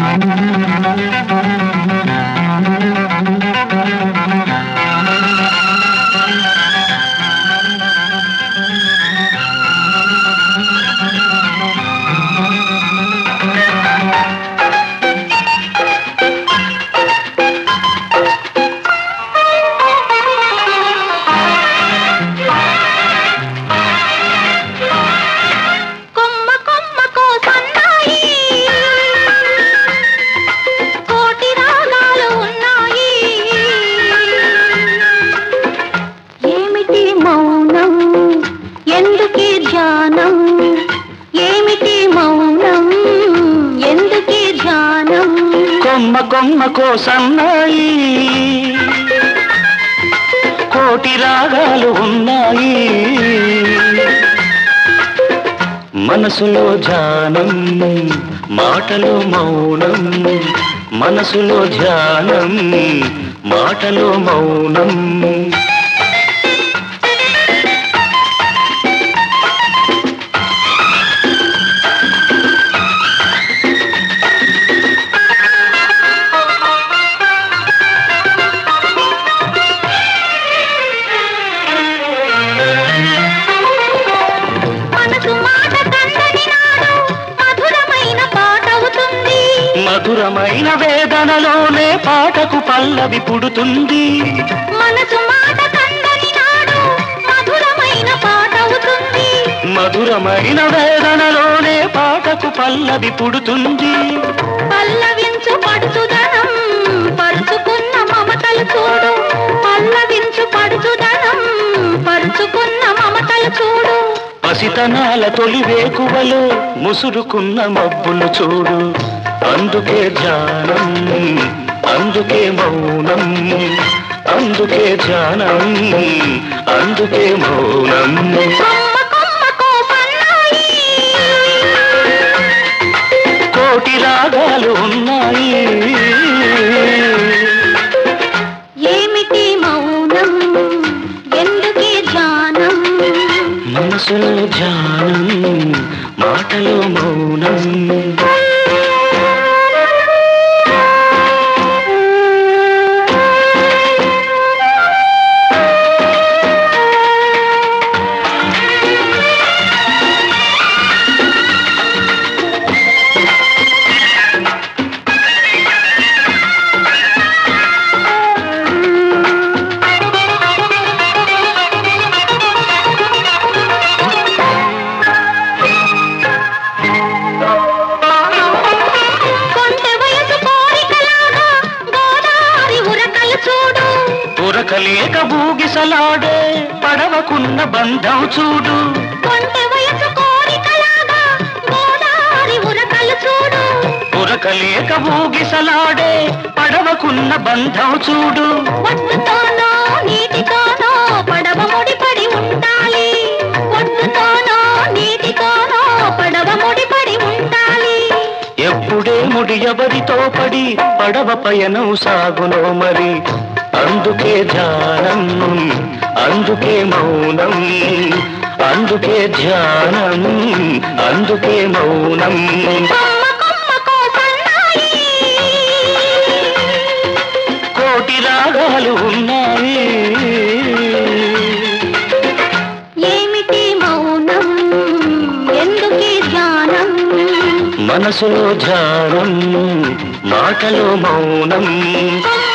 కొమ్మ కొమ్మకో సన్నాయి కోటి రాగాలు ఉన్నాయి ఏమిటి మౌనం ఎందుకీ ధ్యానం ఏమిటి మౌనం ఎందుకీ ధ్యానం కొమ్మ కొమ్మ కోసన్నాయి కోటి రాగాలు ఉన్నాయి మనసులో ధ్యానం మాటలో మౌనం మనసులో ధ్యానం మాటలో మౌనం మనసు మాట కందని నాడు మధురమైన పాట అవుతుంది మధురమైన వేదనలోనే పాటకు పల్లవి పుడుతుంది మనసు మాట కందని నాడు మధురమైన పాట అవుతుంది మధురమైన వేదనలోనే పాటకు పల్లవి పుడుతుంది పల్లవించు పడుచుదనం పరుచుకున్న మమతలు చూడు పల్లవించు పడుచుదనం పరుచుకున్న మమతలు చూడు పసితనాల తొలి వేకువలో ముసురుకున్న మబ్బులు చూడు అందుకే ధ్యానం అందుకే మౌనం అందుకే ధ్యానం అందుకే మౌనం కొమ్మ కొమ్మకో సన్నాయి కోటి రాగాలు ఉన్నాయి ఏమిటి మౌనం ఎందుకీ ధ్యానం మనసులో ధ్యానం మాటలో మౌనం కొంటె వయసు కోరికలాగా గోదావరి ఉరకలు చూడు ఉరకలేక బూగిసలాడే పడవకున్న బంధం చూడు కొంటె వయసు కోరికలాగా గోదావరి ఉరకలు చూడు ఉరకలేక బూగిసలాడే పడవకున్న బంధం చూడు ఒడ్డుతోనో నీటితోనో పడవ ముడిపడి ఉండాలి ఒడ్డుతోనో నీటితోనో పడవ ముడిపడి ఉండాలి ఎప్పుడే ముడి ఎవరితో పడి పడవ పయనం సాగునో మరి అందుకే ధ్యానం అందుకే మౌనం అందుకే ధ్యానం అందుకే మౌనం కొమ్మ కొమ్మకో సన్నాయి కోటి రాగాలు ఉన్నాయి ఏమిటి మౌనం ఎందుకీ ధ్యానం మనసులో ధ్యానం మాటలో మౌనం కొమ్మ